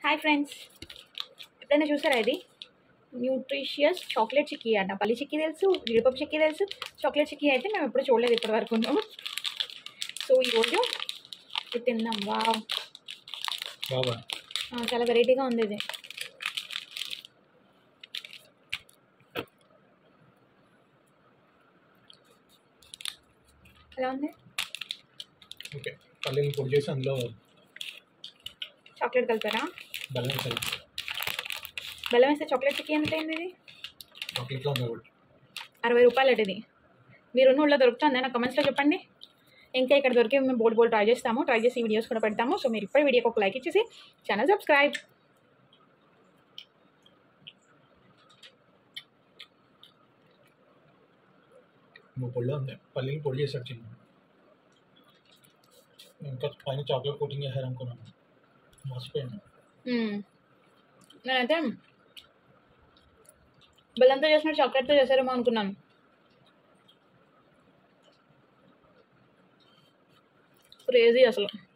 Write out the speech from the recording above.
hi friends ఎప్పుడైనా చూసారా ఇది న్యూట్రిషియస్ చాక్లెట్ చిక్కీ అంట పల్లి చిక్కీ తెలుసు జీడిపప్పు చిక్కీ తెలుసు చాక్లెట్ చిక్కీ అయితే మేము ఎప్పుడు చూడలేదు ఇప్పటి వరకు సో ఈరోజు ఇది తిందాం వా బాబా చాలా వెరైటీగా ఉంది ఇది ఎలా ఉంది ఓకే పల్లీని పొడి చేసి అందులో చాక్లెట్ కలిపారా బెల్లం వేసారు బెల్లం వేస్తే చాక్లెట్ చిక్కీ ఎంత అయింది ఇది చాక్లెట్లో ఉంది ఒకటి అరవై రూపాయలు అట ఇది మీరు ఊళ్ళో దొరుకుతుంది నాకు కమెంట్స్లో చెప్పండి ఇంకా ఇక్కడ దొరికే మేము బోర్డు బోర్డు ట్రై చేస్తాము ట్రై చేసి వీడియోస్ కూడా పెడతాము సో మీరు ఇప్పుడే వీడియోకి ఒక లైక్ ఇచ్చేసి ఛానల్ సబ్స్క్రైబ్ మూడు పొడిలో ఉంది పల్లీని పొడి చేశారు చిన్న ఇంకా పైన చాక్లెట్ కోటింగ్ చేశారు అనుకున్నాను మర్చిపోయాను నేనైతే బెల్లంతో చేసిన చాక్లెట్తో చేశారేమో అనుకున్నాను క్రేజీ అసలు